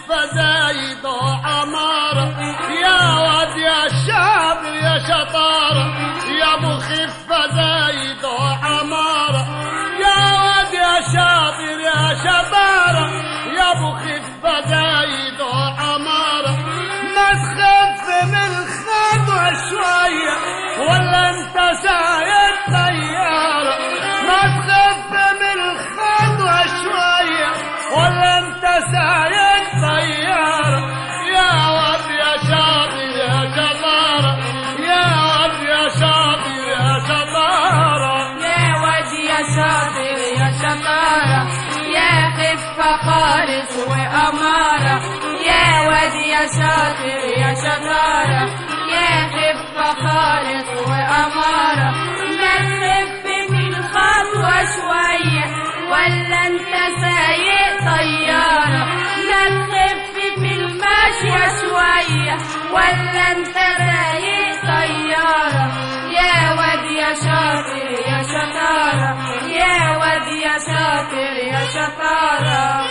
خفة زايد وعمارة يا واد يا شاطر يا شطارة يا ابو خفة زايد وعمارة يا واد يا شاطر يا شطارة يا ابو خفة زايد وعمارة ما تخف من الخطوة شوية ولا انت سايق طيارة ما تخف من الخطوة شوية ولا انت سايق طيارة يا واد يا شاطر يا شطارة يا واد يا شاطر يا شطارة يا واد يا شاطر يا شطارة يا خفة خالص وأمارة يا واد يا شاطر يا شطارة يا خفة خالص وأمارة ما تخف من خطوة شوية ولا انت سايق طيارة ما تخف من الماشية شوية ولا انت سايق طيارة يا واد يا شاطر يا شطارة يا واد يا شاطر يا شطارة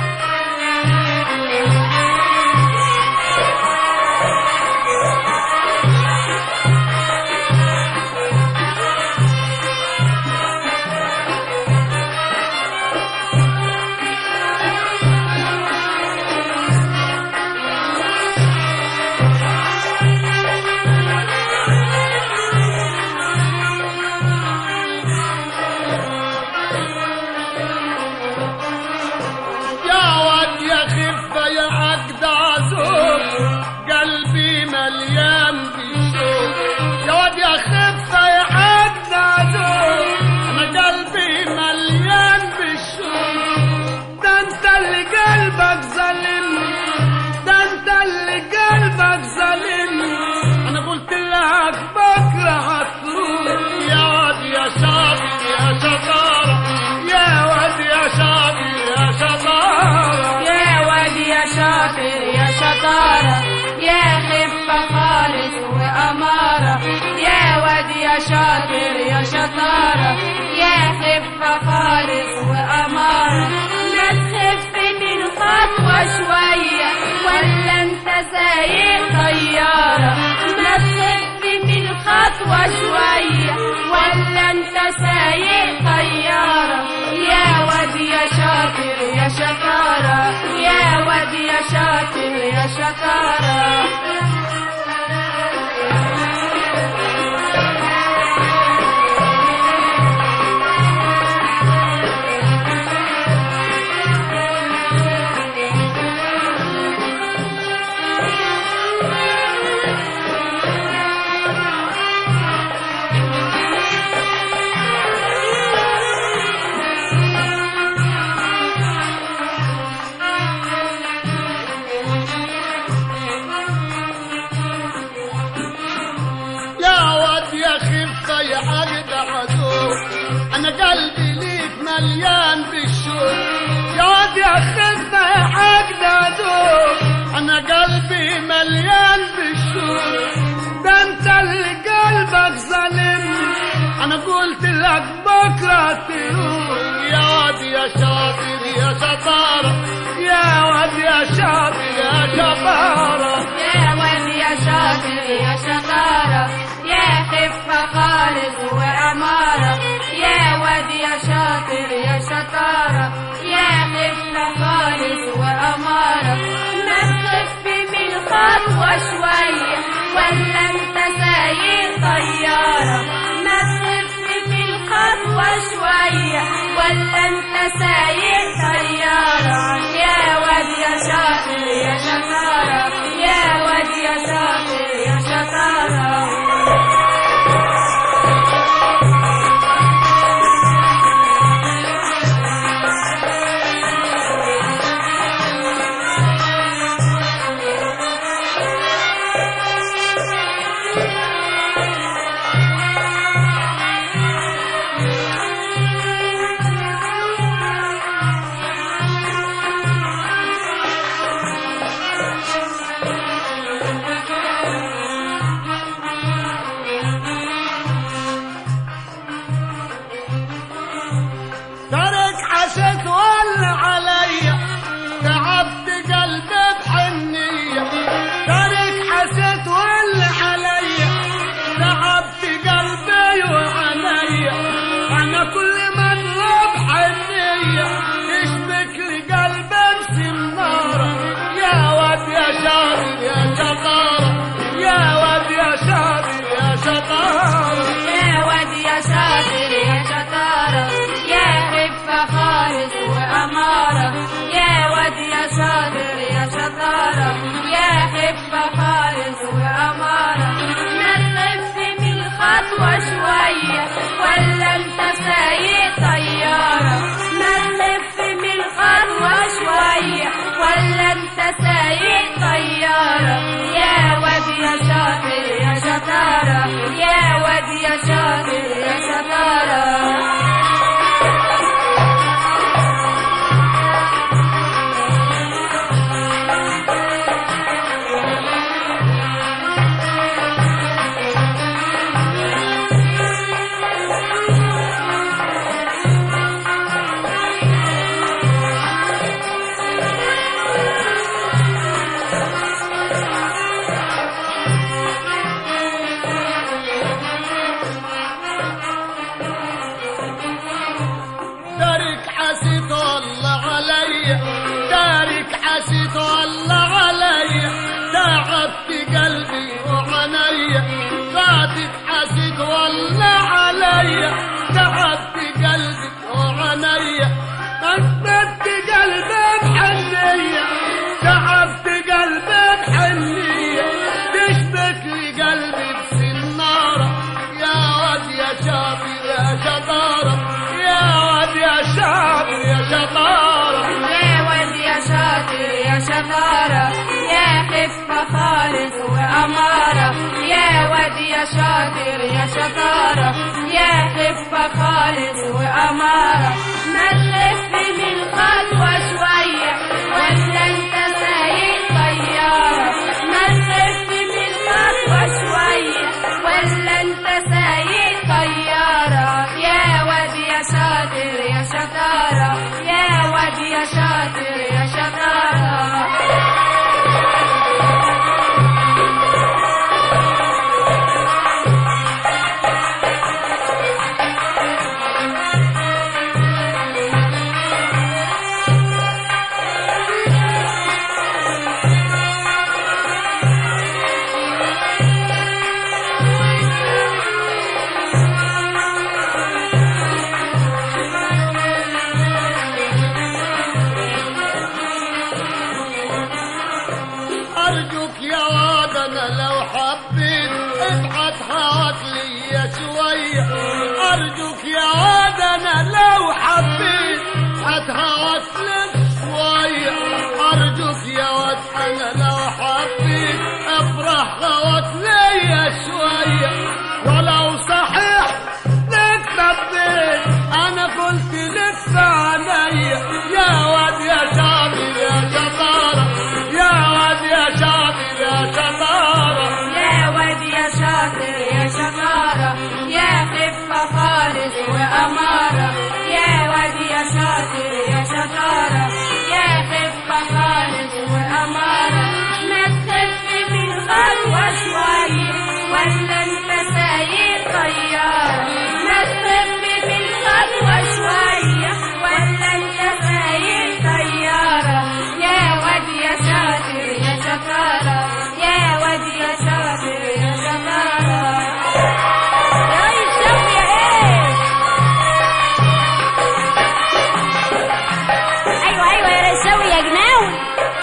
يا واد يا خفة يا عقد عزوز قلبي مليان بالشوق يا واد يا خفة يا عقد عزوز أنا قلبي مليان بالشوق ده أنت اللي قلبك ظالمني ده أنت اللي قلبك ظالمني أنا قلت لك بكرة هتروح يا واد يا شاطر يا شطارة يا واد يا شاطر يا شطارة يا واد يا شاطر يا شطارة يا خفة خالص وأمارة يا واد يا شاطر يا شطارة يا خفة خالص وأمارة ما تخف من خطوة شوية ولا انت سايق طيارة ما تخف من خطوة شوية ولا انت سايق طيارة يا واد يا شاطر يا شطارة يا واد يا شاطر يا شطارة يا واد يا خفة يا عقد عدو أنا قلبي ليك مليان بالشوق يا واد يا خفة يا عقد عدو أنا قلبي مليان بالشوق ده أنت اللي قلبك ظالمني أنا قلت لك بكرة تروح يا واد يا شاطر يا شطارة يا واد يا شاطر يا شطارة يا واد يا شاطر يا شطارة يا خفة خالص وأمارة يا واد يا شاطر يا شطارة يا خفة خالص وأمارة ما تخف من خطوة شوية ولا انت سايق طيارة ما تخف من خطوة شوية ولا انت سايق طيارة يا واد يا شاطر يا شطارة يا واد يا شاطر يا شطارة خفة خالص وأمارة ما تلف من الخطوة شوية ولا انت سايق طيارة ما تلف من الخطوة شوية ولا انت سايق طيارة يا واد يا شاطر يا شطارة يا واد يا شاطر يا شطارة دارك حسيت الله عليا دارك حسيت الله عليا تعبت قلبي وعنيا فاتك حسيت والله عليا تعبت قلبي وعنيا قدمت قلبي بحنية تعبت قلبي بحنية تشبك لي قلبي بسنارة يا واد يا شاطر يا شطارة يا واد يا شاطر يا شطارة يا واد يا شاطر يا شطارة يا خفة خالص وأمارة يا واد يا شاطر يا شطارة يا خفة خالص وأمارة ما تلف من خطوة شوية ولا انت سايق طيارة ما تلف من خطوة شوية ولا انت سايق طيارة يا واد يا شاطر يا شطارة يا واد يا شاطر يا شطارة أرجوك يا واد أنا لو حبيت ابعت هواك لي شوية أرجوك يا واد أنا لو حبيت ابعت هواك لي شوية أرجوك يا واد أنا لو حبيت افرح هواك لي شوية ولو صحيح لك ربيت أنا قلت لك فعليا يا واد يا شاطر يا شطارة يا واد يا شاطر يا شطارة يا واد يا شاطر يا شطارة يا خفة خالص وأمارة يا واد يا شاطر يا شطارة يا خفة خالص وأمارة ما تخف من خطوة شوية ولا انت سايق طيارة ما تخف من خطوة شوية ولا انت سايق طيارة يا واد يا شاطر يا شطارة يا واد يا شاطر يا شطارة يا ريس شوقي ايه ايوه ايوه يا ريس شوقي يا جناوي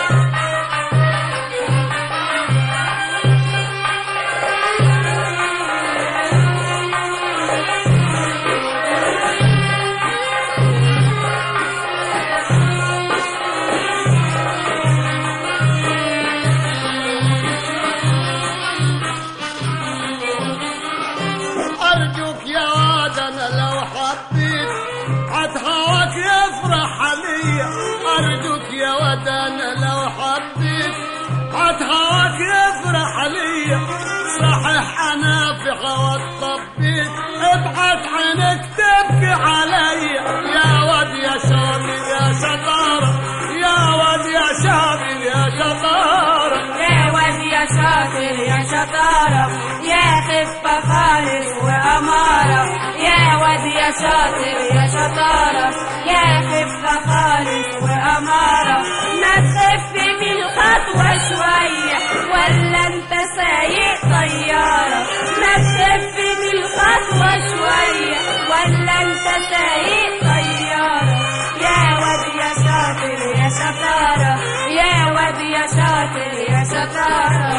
أرجوك يا واد أنا لو حبيت عد هواك يفرح عليا أرجوك يا واد أنا لو حبيت عد هواك يفرح عليا صحيح أنا في هواك طبيت ابعت عينك تبكي عليا يا واد يا شاطر يا شطارة يا واد يا شاطر يا شطارة يا واد يا شاطر يا شطارة يا خفة خالص وأمارة يا واد يا شاطر يا شطارة يا خفة خالص وأمارة ما تخف من خطوة شوية ولا انت سايق طيارة ما تخف من خطوة شوية ولا انت سايق طيارة يا واد يا شاطر يا شطارة يا واد يا شاطر يا شطارة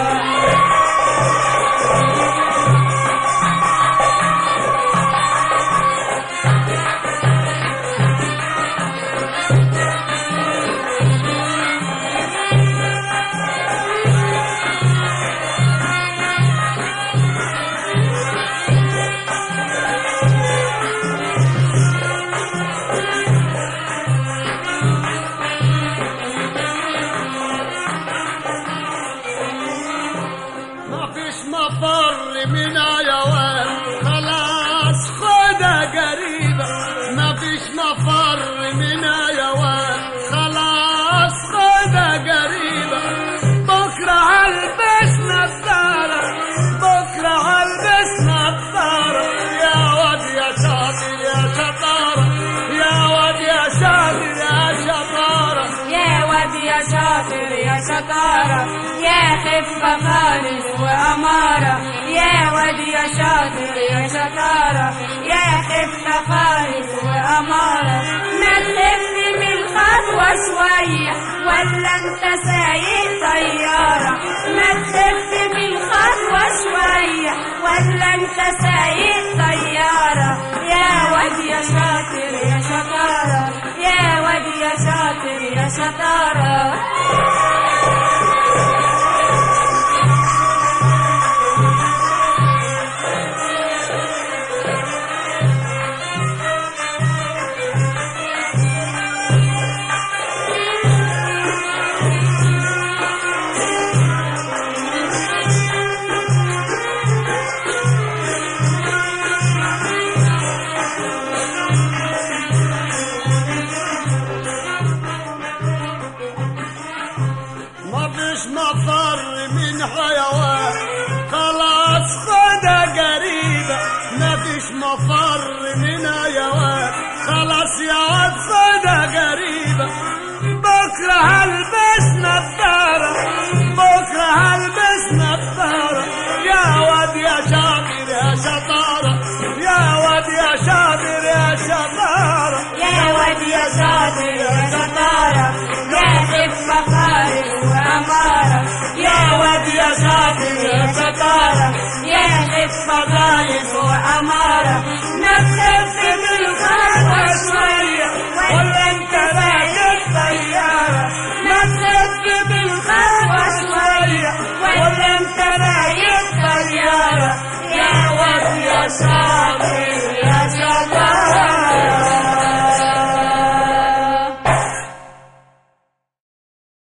شطارة يا خفة خالص وأمارة يا واد يا شاطر يا شطارة يا خفة خالص وأمارة ما تلف من الخطوة شوية ولا انت سايق طيارة ما تلف من الخطوة شوية ولا انت سايق طيارة يا واد يا شاطر يا شطارة يا واد يا شاطر يا شطارة ما فيش مفر من حيوان خلاص خدا قريبة ما فيش مفر من حيوان خلاص يا واد خدا قريبة بكرة هلبس نظارة بكرة هلبس نظارة يا واد يا شاطر يا شطارة يا واد يا شاطر يا شطارة يا واد يا شاطر يا شطارة يا خفة خالص وأمارة يا واد يا شاطر يا شطارة يا خفة خالص وأمارة نفسك في الخطوة شوية ولا انت راكب طيارة نفسك في الخطوة شوية ولا انت راكب طيارة يا واد يا شاطر